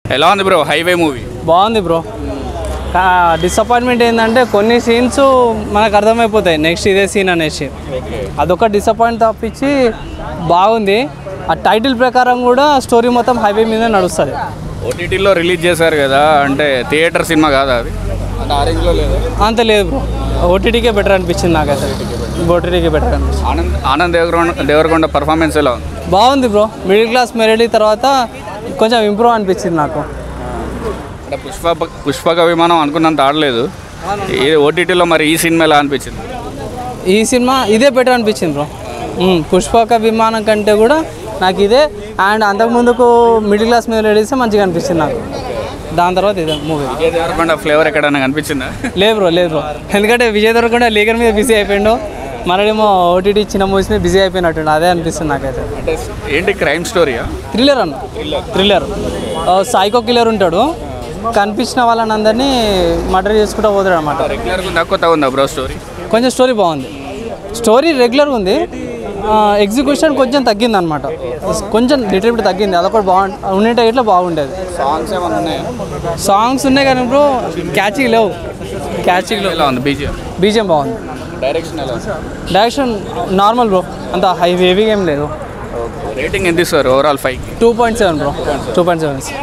ఎలా ఉంది bro highway movie బాగుంది బ్రో డిసప్పాయింట్మెంట్ ఏంటంటే కొన్ని సీన్స్ మనకు అర్థమైపోతాయి నెక్స్ట్ ఇదే సీన్ అనేసి అదొక డిసప్పాయింట్ తప్పించి బాగుంది ఆ టైటిల్ ప్రకారం కూడా స్టోరీ మొత్తం హైవే మీద నడుస్తుంది ఓటీటీలో రిలీజ్ చేశారు కదా అంటే థియేటర్ సినిమా కాదా అది అంటే ఆ రేంజ్లో లేదు అంత లేదు బ్రో ఓటీటీకే బెటర్ అనిపించింది నాకైతే ఓటీటీకే బెటర్ అనిపించింది ఆనంద్ ఆనంద్ దేవరకొండ దేవరకొండ పర్ఫార్మెన్స్ ఎలా ఉంది బాగుంది బ్రో మిడిల్ క్లాస్ మెరడీ తర్వాత కొంచెం ఇంప్రూవ్ అనిపించింది నాకు అంటే పుష్ప పుష్పక విమానం అనుకున్నంత ఆడలేదు ఈ ఓటీటీలో మరి ఈ సినిమా ఎలా అనిపించింది ఈ సినిమా ఇదే బెటర్ అనిపించింది బ్రో ఉమ్, పుష్పక విమానం కంటే కూడా నాకు ఇదే అండ్ అంతకుముందుకు మిడిల్ క్లాస్ మీద రెడీస్తే మంచిగా అనిపించింది నాకు దాని తర్వాత ఇదే మూవీ విజయ్ దేవరకొండ ఫ్లేవర్ ఎక్కడైనా కనిపించిందా లేదు బ్రో లేదు బ్రో ఎందుకంటే విజయ్ దేవరకొండ లీగర్ మీద బిజీ అయిపోయిండు మనడేమో ఓటీటీ చిన్న మూవీస్ మీద బిజీ అయిపోయినట్టు అదే అనిపిస్తుంది నాకైతే అంటే ఏంటి క్రైమ్ స్టోరీయా థ్రిల్లర్ అన్న థ్రిల్లర్ సైకో కిల్లర్ ఉంటాడు కనిపించిన వాళ్ళని అందరినీ మర్డర్ చేసుకుంటూ పోతాడు అనమాట రెగ్యులర్గా తక్కువ తక్కువ ఉందా బ్రో స్టోరీ కొంచెం స్టోరీ బాగుంది స్టోరీ రెగ్యులర్ ఉంది ఎగ్జిక్యూషన్ కొంచెం తగ్గింది అనమాట కొంచెం లిటిల్ బిట్ తగ్గింది అదొకటి బాగుంది ఉండింటే ఇట్లా బాగుండేది సాంగ్స్ ఏమైనా ఉన్నాయా సాంగ్స్ ఉన్నాయి కానీ బ్రో క్యాచీ లేవు క్యాచీ లేవు ఎలా ఉంది బీజిఎం బీజియం బాగుంది డైరెక్షన్ ఎలా ఉంది డైరెక్షన్ నార్మల్ బ్రో అంత హై హెవీగా ఏం లేదు రేటింగ్ ఎంత ఇస్తారు overall five two point seven bro two point seven